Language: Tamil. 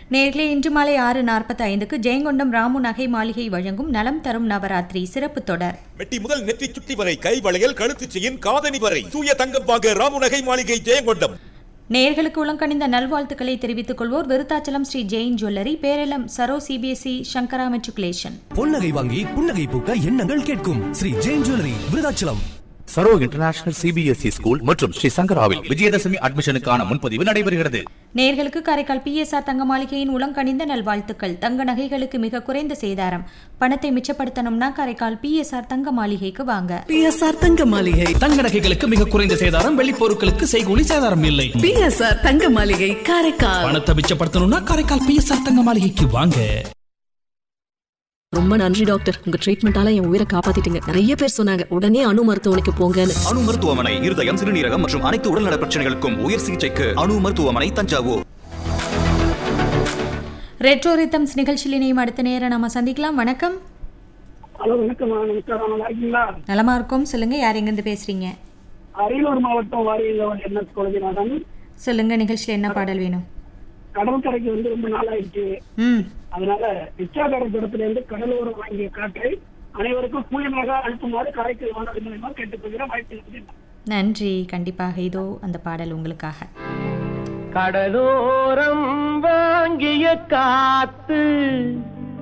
நேர்களே இன்று மாலை ஆறு நாற்பத்தி ஐந்துக்கு ஜெயங்கொண்டம் ராமு நகை மாளிகை வழங்கும் நலம் தரும் நவராத்திரி சிறப்பு தொடர் மெட்டி முதல் நெற்றி சுட்டி வரை கை வளையல் கழுத்து செயின் காதணி வரை தூய தங்கம் வாங்க ராமுநகை மாளிகை ஜெயங்கொண்டம் நேர்களுக்கு உளங்கணிந்த நல்வாழ்த்துக்களை தெரிவித்துக் கொள்வோர் Virudhachalam Sri Jain jewellery Peralam Saro CBSE Sankara matriculation பொன்னகை வாங்கி புன்னகை பூக்க எண்ணங்கள் கேட்கும் Sri Jain jewellery Virudhachalam Saro international CBSE school மற்றும் ஸ்ரீ சங்கராவில் விஜயதசமி அட்மிஷனுக்கான முன்பதிவு நடைபெறுகிறது நேர்களுக்கு காரைக்கால் பிஎஸ்ஆர் தங்க மாளிகையின் உளங்கணிந்த நல்வாழ்த்துக்கள் தங்க நகைகளுக்கு மிக குறைந்த சேதாரம் பணத்தை மிச்சப்படுத்தணும்னா காரைக்கால் பிஎஸ்ஆர் தங்க மாளிகைக்கு வாங்க பிஎஸ்ஆர் தங்க மாளிகை தங்க நகைகளுக்கு மிக குறைந்த சேதாரம் வெள்ளி பொருட்களுக்கு செய்கூலி சேதாரம் இல்லை பிஎஸ்ஆர் தங்க மாளிகை காரைக்கால் பணத்தை மிச்சப்படுத்தணும்னா காரைக்கால் பிஎஸ்ஆர் தங்க மாளிகைக்கு வாங்க ரொம்ப நன்றி டாக்டர் உங்க ட்ரீட்மெண்டால என் உயிரை காப்பாத்திட்டீங்க நிறைய பேர் சொன்னாங்க உடனே அணு மருத்துவமனைக்கு போங்கன்னு அணு மருத்துவமனை இருதயம் சிறுநீரகம் மற்றும் அனைத்து உடல்நல பிரச்சனைகளுக்கும் உயர் சிகிச்சைக்கு அணு மருத்துவமனை தஞ்சாவூர் ரெட்ரோ ரித்தம்ஸ் நிகழ்ச்சியில் இணையும் அடுத்த நேரம் நம்ம சந்திக்கலாம் வணக்கம் ஹலோ வணக்கம் நமஸ்காரம் நல்லா இருக்கீங்களா நலமா இருக்கோம் சொல்லுங்க யார் எங்கிருந்து பேசுறீங்க அரியலூர் மாவட்டம் வாரியங்கவன் என்எஸ் கொலஜிநாதன் சொல்லுங்க நிகழ்ச்சியில் என்ன பாடல் வேணும் கடற்கரைக்கு வந்து ரொம்ப நாள் ஆயிடுச்சு ம் அதனால பிச்சாக்கார தரத்துல இருந்து கடலோரம் வாங்கிய காற்றை அனைவருக்கும் கூலியமாக அனுப்புமாறு காரைக்கால் வானொலி மூலமா கேட்டுக்கொள்கிறேன் வாய்ப்பு இருக்குது நன்றி கண்டிப்பாக இதோ அந்த பாடல் உங்களுக்காக கடலோரம் வாங்கிய காத்து